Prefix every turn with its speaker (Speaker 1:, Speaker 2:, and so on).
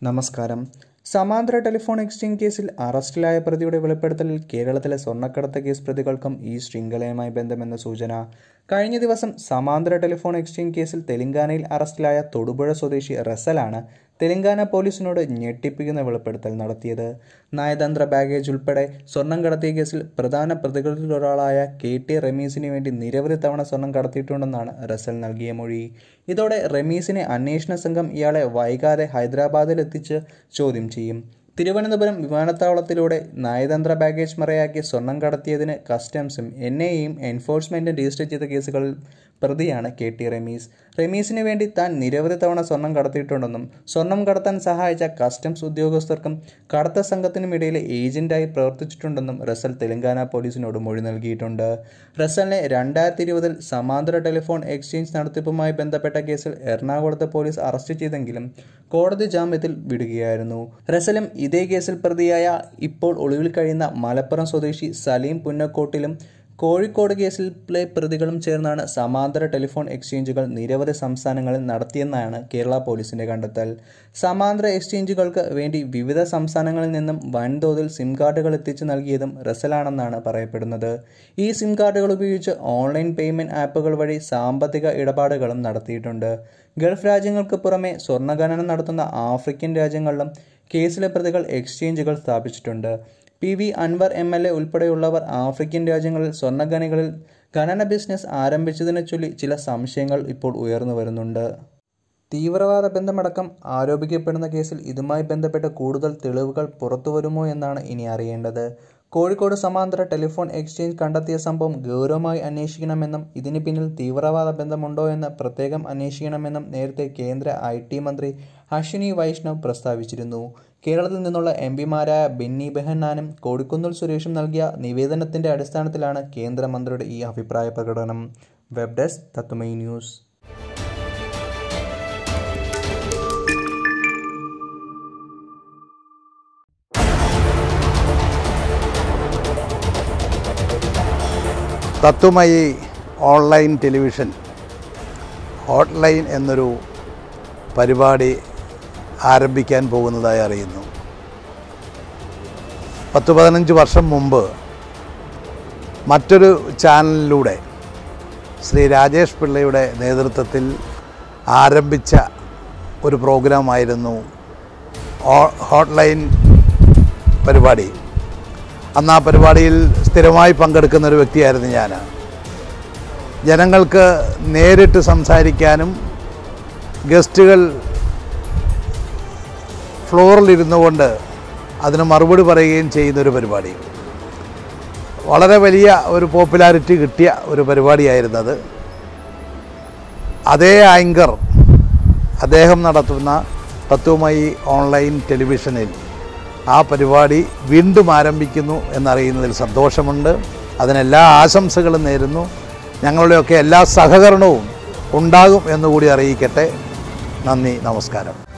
Speaker 1: നമസ്കാരം സമാന്തര telephone exchange കേസിൽ അറസ്റ്റിലായ പ്രതിയുടെ വെളിപ്പെടുത്തലിൽ കേരളത്തിലെ സ്വർണ്ണക്കടത്ത് കേസ് പ്രതികൾക്കും ഈ ശൃംഖലയുമായി ബന്ധമെന്ന സൂചന കഴിഞ്ഞ ദിവസം സമാന്തര ടെലിഫോൺ എക്സ്ചേഞ്ച് കേസിൽ തെലങ്കാനയിൽ അറസ്റ്റിലായ തൊടുപുഴ സ്വദേശി റസലാണ് തെലങ്കാന പോലീസിനോട് ഞെട്ടിപ്പിക്കുന്ന വെളിപ്പെടുത്തൽ നടത്തിയത് നയതന്ത്ര ബാഗേജ് ഉൾപ്പെടെ സ്വർണം കടത്തിയ കേസിൽ പ്രധാന പ്രതികളിലൊരാളായ കെ ടി റമീസിന് വേണ്ടി നിരവധി തവണ സ്വർണം കടത്തിയിട്ടുണ്ടെന്നാണ് റസൽ നൽകിയ മൊഴി ഇതോടെ റമീസിനെ അന്വേഷണ സംഘം ഇയാളെ വൈകാതെ ഹൈദരാബാദിൽ എത്തിച്ച് ചോദ്യം ചെയ്യും തിരുവനന്തപുരം വിമാനത്താവളത്തിലൂടെ നയതന്ത്ര ബാഗേജ് മറയാക്കി സ്വർണം കടത്തിയതിന് കസ്റ്റംസും എൻ ഐയും എൻഫോഴ്സ്മെൻറ്റും രജിസ്റ്റർ ചെയ്ത കേസുകളിൽ പ്രതിയാണ് കെ ടി റമീസ് റമീസിന് വേണ്ടി താൻ നിരവധി തവണ സ്വർണം കടത്തിയിട്ടുണ്ടെന്നും സ്വർണം കടത്താൻ സഹായിച്ച കസ്റ്റംസ് ഉദ്യോഗസ്ഥർക്കും കടത്ത സംഘത്തിനും ഇടയിലെ ഏജന്റായി പ്രവർത്തിച്ചിട്ടുണ്ടെന്നും റസൽ തെലങ്കാന പോലീസിനോട് മൊഴി നൽകിയിട്ടുണ്ട് റസലിനെ രണ്ടായിരത്തി ഇരുപതിൽ സമാന്തര ടെലിഫോൺ എക്സ്ചേഞ്ച് നടത്തിപ്പുമായി ബന്ധപ്പെട്ട കേസിൽ എറണാകുളത്തെ പോലീസ് അറസ്റ്റ് ചെയ്തെങ്കിലും കോടതി ജാമ്യത്തിൽ വിടുകയായിരുന്നു റസലും ഇതേ കേസിൽ പ്രതിയായ ഇപ്പോൾ ഒളിവിൽ കഴിയുന്ന മലപ്പുറം സ്വദേശി സലീം പുന്നക്കോട്ടിലും കോഴിക്കോട് കേസിലെ പ്രതികളും ചേർന്നാണ് സമാന്തര ടെലിഫോൺ എക്സ്ചേഞ്ചുകൾ നിരവധി സംസ്ഥാനങ്ങളിൽ നടത്തിയെന്നാണ് കേരള പോലീസിന്റെ കണ്ടെത്തൽ സമാന്തര എക്സ്ചേഞ്ചുകൾക്ക് വേണ്ടി വിവിധ സംസ്ഥാനങ്ങളിൽ നിന്നും വൻതോതിൽ സിം കാർഡുകൾ എത്തിച്ചു നൽകിയതും റസലാണെന്നാണ് പറയപ്പെടുന്നത് ഈ സിം കാർഡുകൾ ഉപയോഗിച്ച് ഓൺലൈൻ പേയ്മെന്റ് ആപ്പുകൾ വഴി സാമ്പത്തിക ഇടപാടുകളും നടത്തിയിട്ടുണ്ട് ഗൾഫ് രാജ്യങ്ങൾക്ക് പുറമെ സ്വർണ്ണഖനനം നടത്തുന്ന ആഫ്രിക്കൻ രാജ്യങ്ങളിലും കേസിലെ പ്രതികൾ എക്സ്ചേഞ്ചുകൾ സ്ഥാപിച്ചിട്ടുണ്ട് P V Anvar M L A ഉൾപ്പെടെയുള്ളവർ ആഫ്രിക്കൻ രാജ്യങ്ങളിൽ സ്വർണ്ണഖനികളിൽ ഖനന ബിസിനസ് ആരംഭിച്ചതിനെ ചൊല്ലി ചില സംശയങ്ങൾ ഇപ്പോൾ ഉയർന്നു വരുന്നുണ്ട് തീവ്രവാദ ബന്ധമടക്കം ആരോപിക്കപ്പെടുന്ന കേസിൽ ഇതുമായി ബന്ധപ്പെട്ട കൂടുതൽ തെളിവുകൾ പുറത്തുവരുമോ എന്നാണ് ഇനി അറിയേണ്ടത് കോഴിക്കോട് സമാന്തര ടെലിഫോൺ എക്സ്ചേഞ്ച് കണ്ടെത്തിയ സംഭവം ഗൗരവമായി അന്വേഷിക്കണമെന്നും ഇതിന് പിന്നിൽ തീവ്രവാദ ബന്ധമുണ്ടോ എന്ന് പ്രത്യേകം അന്വേഷിക്കണമെന്നും നേരത്തെ കേന്ദ്ര ഐ ടി മന്ത്രി അശ്വിനി വൈഷ്ണവ് പ്രസ്താവിച്ചിരുന്നു കേരളത്തിൽ നിന്നുള്ള എം പിമാരായ ബെന്നി ബെഹന്നാനും കോടിക്കുന്നിൽ സുരേഷും നൽകിയ നിവേദനത്തിന്റെ അടിസ്ഥാനത്തിലാണ് കേന്ദ്രമന്ത്രിയുടെ ഈ അഭിപ്രായ പ്രകടനം web desk Tattvamayi news
Speaker 2: Tattvamayi online television hotline എന്നൊരു പരിപാടി ആരംഭിക്കാൻ പോകുന്നതായി അറിയുന്നു പത്ത് പതിനഞ്ച് വർഷം മുമ്പ് മറ്റൊരു ചാനലിലൂടെ ശ്രീ രാജേഷ് പിള്ളയുടെ നേതൃത്വത്തിൽ ആരംഭിച്ച ഒരു പ്രോഗ്രാമായിരുന്നു ഹോ- ഹോട്ട്ലൈൻ പരിപാടി അന്ന് ആ പരിപാടിയിൽ സ്ഥിരമായി പങ്കെടുക്കുന്ന ഒരു വ്യക്തിയായിരുന്നു ഞാൻ ജനങ്ങൾക്ക് നേരിട്ട് സംസാരിക്കാനും ഗസ്റ്റുകൾ ഫ്ലോറിലിരുന്നു കൊണ്ട് അതിന് മറുപടി പറയുകയും ചെയ്യുന്ന ഒരു പരിപാടി വളരെ വലിയ ഒരു പോപ്പുലാരിറ്റി കിട്ടിയ ഒരു പരിപാടിയായിരുന്നത് അതേ ആങ്കർ അദ്ദേഹം നടത്തുന്ന തത്വമയി ഓൺലൈൻ ടെലിവിഷനിൽ ആ പരിപാടി വീണ്ടും ആരംഭിക്കുന്നു എന്നറിയുന്നതിൽ സന്തോഷമുണ്ട് അതിനെല്ലാ ആശംസകളും നേരുന്നു ഞങ്ങളുടെയൊക്കെ എല്ലാ സഹകരണവും ഉണ്ടാകും എന്നുകൂടി അറിയിക്കട്ടെ നന്ദി നമസ്കാരം